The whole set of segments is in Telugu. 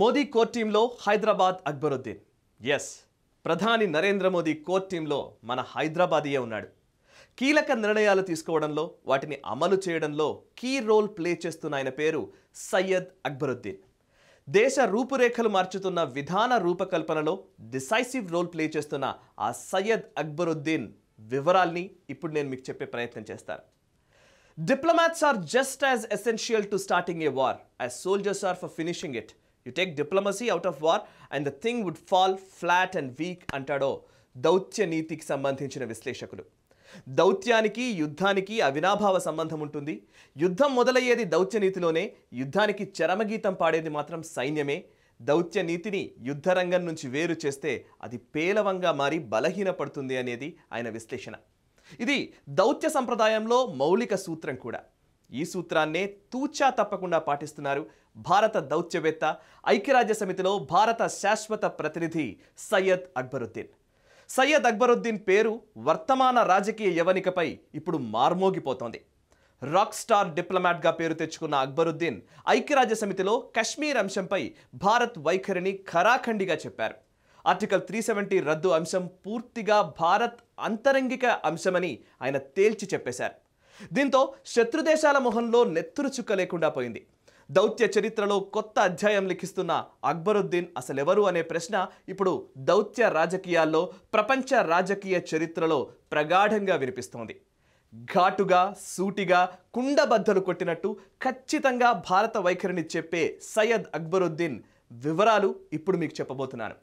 మోదీ కోర్ టీంలో హైదరాబాద్ అక్బరుద్దీన్ ఎస్ ప్రధాని నరేంద్ర మోదీ కోర్ టీంలో మన హైదరాబాదీయే ఉన్నాడు కీలక నిర్ణయాలు తీసుకోవడంలో వాటిని అమలు చేయడంలో కీ రోల్ ప్లే చేస్తున్న ఆయన పేరు సయ్యద్ అక్బరుద్దీన్ దేశ రూపురేఖలు మార్చుతున్న విధాన రూపకల్పనలో డిసైసివ్ రోల్ ప్లే చేస్తున్న ఆ సయ్యద్ అక్బరుద్దీన్ వివరాల్ని ఇప్పుడు నేను మీకు చెప్పే ప్రయత్నం చేస్తాను Diplomats are just as essential to starting a war as soldiers are for finishing it. You take diplomacy out of war and the thing would fall flat and weak అంటాడో దౌత్య నీతికి సంబంధించిన విశ్లేషకులు దౌత్యానికి యుద్ధానికి అవినాభావ సంబంధం ఉంటుంది యుద్ధం మొదలయ్యేది దౌత్య నీతిలోనే యుద్ధానికి చరమగీతం పాడేది మాత్రం సైన్యమే దౌత్య నీతిని యుద్ధరంగం నుంచి వేరు చేస్తే అది పేలవంగా మారి బలహీనపడుతుంది అనేది ఆయన విశ్లేషణ ఇది దౌత్య సంప్రదాయంలో మౌలిక సూత్రం కూడా ఈ సూత్రాన్నే తూచా తప్పకుండా పాటిస్తున్నారు భారత దౌత్యవేత్త ఐక్యరాజ్య సమితిలో భారత శాశ్వత ప్రతినిధి సయ్యద్ అక్బరుద్దీన్ సయ్యద్ అక్బరుద్దీన్ పేరు వర్తమాన రాజకీయ యవనికపై ఇప్పుడు మార్మోగిపోతోంది రాక్ స్టార్ డిప్లొమాట్గా పేరు తెచ్చుకున్న అక్బరుద్దీన్ ఐక్యరాజ్య సమితిలో కశ్మీర్ అంశంపై భారత్ వైఖరిని ఖరాఖండిగా చెప్పారు ఆర్టికల్ త్రీ సెవెంటీ రద్దు అంశం పూర్తిగా భారత్ అంతరంగిక అంశమని ఆయన తేల్చి చెప్పేశారు దీంతో శత్రుదేశాల మొహంలో నెత్తురు చుక్క లేకుండా పోయింది దౌత్య చరిత్రలో కొత్త అధ్యాయం లిఖిస్తున్న అక్బరుద్దీన్ అసలెవరు అనే ప్రశ్న ఇప్పుడు దౌత్య రాజకీయాల్లో ప్రపంచ రాజకీయ చరిత్రలో ప్రగాఢంగా వినిపిస్తోంది ఘాటుగా సూటిగా కుండబద్దలు కొట్టినట్టు ఖచ్చితంగా భారత వైఖరిని చెప్పే సయ్యద్ అక్బరుద్దీన్ వివరాలు ఇప్పుడు మీకు చెప్పబోతున్నాను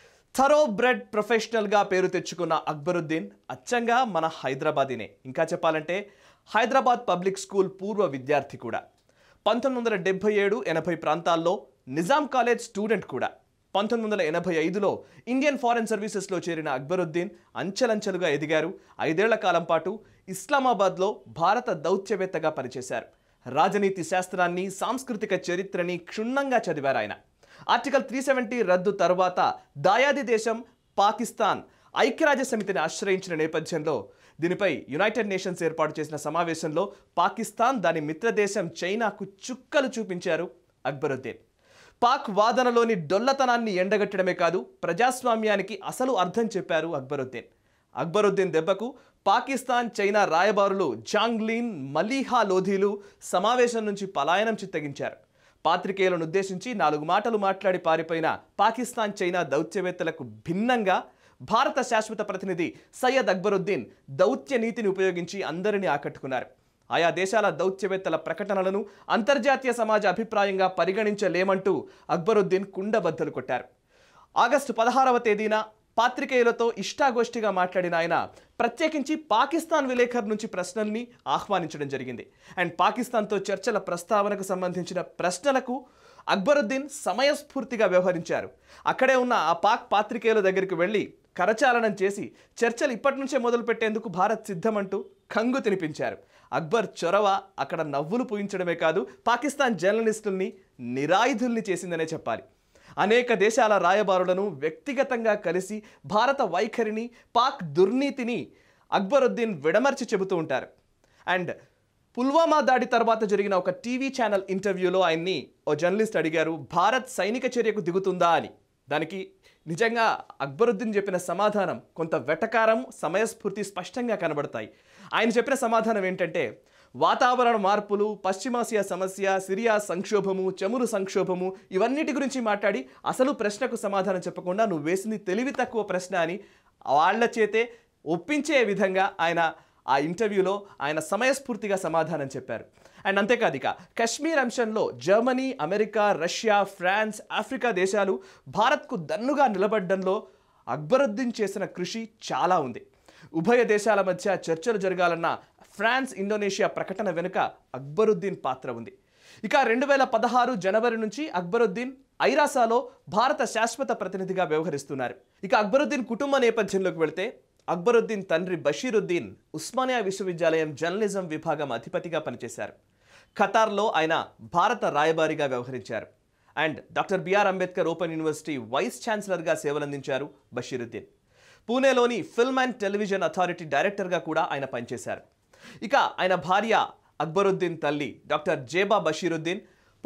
థరో బ్రెడ్ ప్రొఫెషనల్గా పేరు తెచ్చుకున్న అక్బరుద్దీన్ అచ్చంగా మన హైదరాబాదీనే ఇంకా చెప్పాలంటే హైదరాబాద్ పబ్లిక్ స్కూల్ పూర్వ విద్యార్థి కూడా పంతొమ్మిది వందల డెబ్బై ఏడు ఎనభై ప్రాంతాల్లో నిజాం కాలేజ్ స్టూడెంట్ కూడా పంతొమ్మిది వందల ఎనభై ఐదులో ఇండియన్ ఫారెన్ సర్వీసెస్లో చేరిన అక్బరుద్దీన్ అంచెలంచెలుగా ఎదిగారు ఐదేళ్ల కాలం పాటు ఇస్లామాబాద్లో భారత దౌత్యవేత్తగా పనిచేశారు రాజనీతి శాస్త్రాన్ని సాంస్కృతిక చరిత్రని క్షుణ్ణంగా చదివారు ఆయన ఆర్టికల్ త్రీ సెవెంటీ రద్దు తర్వాత దాయాది దేశం పాకిస్తాన్ ఐక్యరాజ్య సమితిని ఆశ్రయించిన నేపథ్యంలో దీనిపై యునైటెడ్ నేషన్స్ ఏర్పాటు చేసిన సమావేశంలో పాకిస్తాన్ దాని మిత్రదేశం చైనాకు చుక్కలు చూపించారు అక్బరుద్దీన్ పాక్ వాదనలోని డొల్లతనాన్ని ఎండగట్టడమే కాదు ప్రజాస్వామ్యానికి అసలు అర్థం చెప్పారు అక్బరుద్దీన్ అక్బరుద్దీన్ దెబ్బకు పాకిస్తాన్ చైనా రాయబారులు జాంగ్లీన్ మలీహా లోధీలు సమావేశం నుంచి పలాయనం చిత్తగించారు పాత్రికేయులను ఉద్దేశించి నాలుగు మాటలు మాట్లాడి పారిపోయిన పాకిస్తాన్ చైనా దౌత్యవేత్తలకు భిన్నంగా భారత శాశ్వత ప్రతినిధి సయ్యద్ అక్బరుద్దీన్ దౌత్య నీతిని ఉపయోగించి అందరినీ ఆకట్టుకున్నారు ఆయా దేశాల దౌత్యవేత్తల ప్రకటనలను అంతర్జాతీయ సమాజ అభిప్రాయంగా పరిగణించలేమంటూ అక్బరుద్దీన్ కుండబద్దలు కొట్టారు ఆగస్టు పదహారవ తేదీన పాత్రికేయులతో ఇష్టాగోష్ఠిగా మాట్లాడిన ఆయన ప్రత్యేకించి పాకిస్తాన్ విలేకరు నుంచి ప్రశ్నల్ని ఆహ్వానించడం జరిగింది అండ్ పాకిస్తాన్తో చర్చల ప్రస్తావనకు సంబంధించిన ప్రశ్నలకు అక్బరుద్దీన్ సమయస్ఫూర్తిగా వ్యవహరించారు అక్కడే ఉన్న ఆ పాక్ పాత్రికేయుల దగ్గరికి వెళ్ళి కరచాలనం చేసి చర్చలు ఇప్పటి నుంచే మొదలు పెట్టేందుకు భారత్ సిద్ధమంటూ కంగు తినిపించారు అక్బర్ చొరవ అక్కడ నవ్వులు పూయించడమే కాదు పాకిస్తాన్ జర్నలిస్టుల్ని నిరాయుధుల్ని చేసిందనే చెప్పాలి అనేక దేశాల రాయబారులను వ్యక్తిగతంగా కలిసి భారత వైఖరిని పాక్ దుర్నీతిని అక్బరుద్దీన్ విడమర్చి చెబుతూ ఉంటారు అండ్ పుల్వామా దాడి తర్వాత జరిగిన ఒక టీవీ ఛానల్ ఇంటర్వ్యూలో ఆయన్ని ఓ జర్నలిస్ట్ అడిగారు భారత్ సైనిక చర్యకు దిగుతుందా అని దానికి నిజంగా అక్బరుద్దీన్ చెప్పిన సమాధానం కొంత వెటకారం సమయస్ఫూర్తి స్పష్టంగా కనబడతాయి ఆయన చెప్పిన సమాధానం ఏంటంటే వాతావరణ మార్పులు పశ్చిమాసియా సమస్య సిరియా సంక్షోభము చమురు సంక్షోభము ఇవన్నిటి గురించి మాట్లాడి అసలు ప్రశ్నకు సమాధానం చెప్పకుండా నువ్వు వేసింది తెలివి తక్కువ ప్రశ్న అని వాళ్ళ చేతే ఒప్పించే విధంగా ఆయన ఆ ఇంటర్వ్యూలో ఆయన సమయస్ఫూర్తిగా సమాధానం చెప్పారు అండ్ అంతేకాదు ఇక కశ్మీర్ అంశంలో Germany America Russia France Africa దేశాలు భారత్కు దన్నుగా నిలబడ్డంలో అక్బరుద్దీన్ చేసిన కృషి చాలా ఉంది ఉభయ దేశాల మధ్య చర్చలు జరగాలన్న ఫ్రాన్స్ ఇండోనేషియా ప్రకటన వెనుక అక్బరుద్దీన్ పాత్ర ఉంది ఇక రెండు వేల పదహారు జనవరి నుంచి అక్బరుద్దీన్ ఐరాసాలో భారత శాశ్వత ప్రతినిధిగా వ్యవహరిస్తున్నారు ఇక అక్బరుద్దీన్ కుటుంబ నేపథ్యంలోకి వెళితే అక్బరుద్దీన్ తండ్రి బషీరుద్దీన్ ఉస్మానియా విశ్వవిద్యాలయం జర్నలిజం విభాగం అధిపతిగా పనిచేశారు ఖతార్లో ఆయన భారత రాయబారిగా వ్యవహరించారు and doctor BR Ambedkar open university vice ఛాన్సలర్గా సేవలందించారు బషీరుద్దీన్ పూణేలోని ఫిల్మ్ అండ్ టెలివిజన్ అథారిటీ డైరెక్టర్గా కూడా ఆయన పనిచేశారు ఇక ఆయన భార్య అక్బరుద్దీన్ తల్లి డాక్టర్ జేబా బషీరుద్దీన్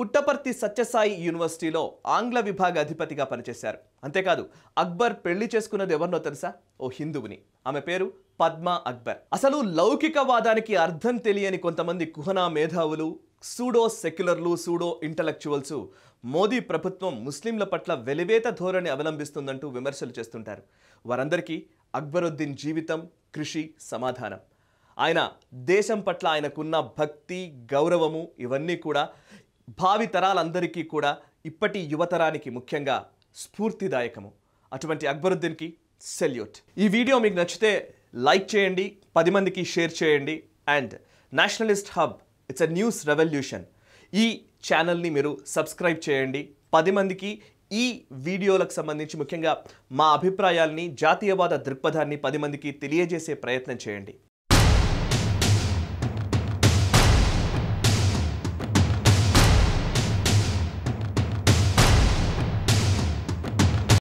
పుట్టపర్తి సత్యసాయి యూనివర్సిటీలో ఆంగ్ల విభాగ అధిపతిగా పనిచేశారు అంతేకాదు అక్బర్ పెళ్లి చేసుకున్నది ఎవరినో తెలుసా ఓ హిందువుని ఆమె పేరు పద్మా అక్బర్ అసలు లౌకికవాదానికి అర్థం తెలియని కొంతమంది కుహనా మేధావులు సూడో సెక్యులర్లు సూడో ఇంటలెక్చువల్స్ మోదీ ప్రభుత్వం ముస్లింల పట్ల వెలివేత ధోరణి అవలంబిస్తుందంటూ విమర్శలు చేస్తుంటారు వారందరికీ అక్బరుద్దీన్ జీవితం కృషి సమాధానం ఆయన దేశం పట్ల ఆయనకున్న భక్తి గౌరవము ఇవన్నీ కూడా భావి తరాలందరికీ కూడా ఇప్పటి యువతరానికి ముఖ్యంగా స్ఫూర్తిదాయకము అటువంటి అక్బరుద్దీన్కి సెల్యూట్ ఈ వీడియో మీకు నచ్చితే లైక్ చేయండి పది మందికి షేర్ చేయండి and nationalist hub it's a news revolution ఈ ఛానల్ని మీరు సబ్స్క్రైబ్ చేయండి పది మందికి ఈ వీడియోలకు సంబంధించి ముఖ్యంగా మా అభిప్రాయాల్ని జాతీయవాద దృక్పథాన్ని పది మందికి తెలియజేసే ప్రయత్నం చేయండి